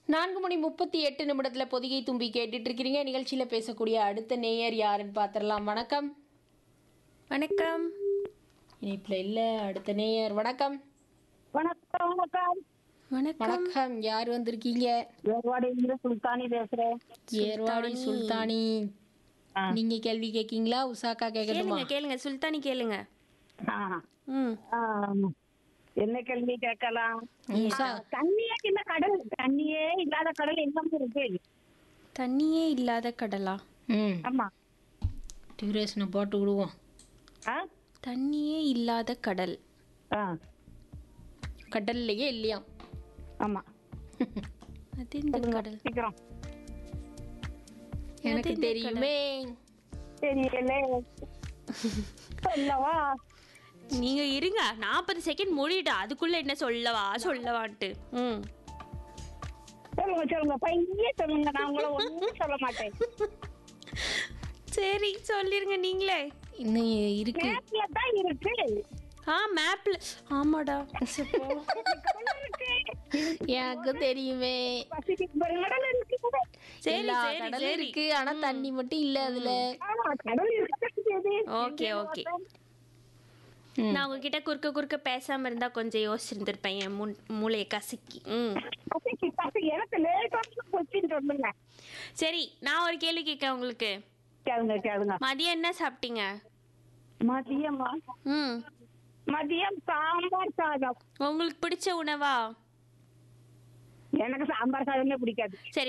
நான்கு மணி முப்பத்தி எட்டு நிமிடத்துல பொதிகை தும்பி கேட்டுட்டு இருக்கிறீங்க நிகழ்ச்சியில பேசக்கூடிய அடுத்த நேயர் யாருன்னு பாத்திரலாம் வணக்கம் வணக்கம் இணைப்புல இல்ல அடுத்த நேயர் வணக்கம் வணக்கம் வணக்கம் வணக்கம் வணக்கம் யார் வந்திருக்கீங்க ஏர்வாடியிலிருந்து சுல்தானி பேசுறேன் ஏர்வாடி சுல்தானி ஆ. நீங்க கேள்வி கேக்கீங்களா உஷாக்கா கேட்கணுமா கேளுங்க கேளுங்க சுல்தானி கேளுங்க ஆ. ம் ஆம். என்ன கேள்வி கேட்கலாம் உஷா தண்ணியே இல்ல கடல் தண்ணியே இல்லாத கடல் எங்க இருக்கு தண்ணியே இல்லாத கடலா ம் ஆமா டியூரேஷனை போட்டு விடுவோம் ஆ? தண்ணியே இல்லாத கடல் ஆ. கடல்லையே இல்லையாம் ஆமா அது இந்த கடல் சீக்கிரம் எனக்கு இந்த தெரியுமே தெரியல சொல்லவா நீங்க இருங்க நாற்பது செகண்ட் முடிட்டு அதுக்குள்ள என்ன சொல்லவா சொல்லவான்ட்டு ம் சொல்லுங்க சொல்லுங்க பையன் சொல்லுங்க நான் உங்களை ஒண்ணும் சொல்ல மாட்டேன் சரி சொல்லிருங்க நீங்களே இன்னும் இருக்கு மேப்ல தான் இருக்கு ஆ மேப்ல ஆமாடா சப்போ. கடல் இருக்கு எனக்கு தெரியுமே பசிபிக் பெருங்கடல் இருக்கு சரி எல்லா சரி கடலும் சரி இருக்கு ஆனா தண்ணி மட்டும் இல்ல அதுல ஆமா கடல் இருக்கு ஓகே ஓகே நான் உங்ககிட்ட குறுக்க குறுக்க பேசாம இருந்தா கொஞ்சம் யோசிச்சிருந்திருப்பேன் என் முன் மூளையை கசக்கி ம் பசிக்கு பசி எனக்கு லேட்டா கொஸ்டின் சொல்லுங்க சரி நான் ஒரு கேள்வி கேட்க உங்களுக்கு கேளுங்க கேளுங்க மதியம் என்ன சாப்பிட்டீங்க மதியமா ம் மதியம் சாம்பார் சாதம் உங்களுக்கு பிடிச்ச உணவா எனக்கு சாம்பார் சாதமே பிடிக்காது சரி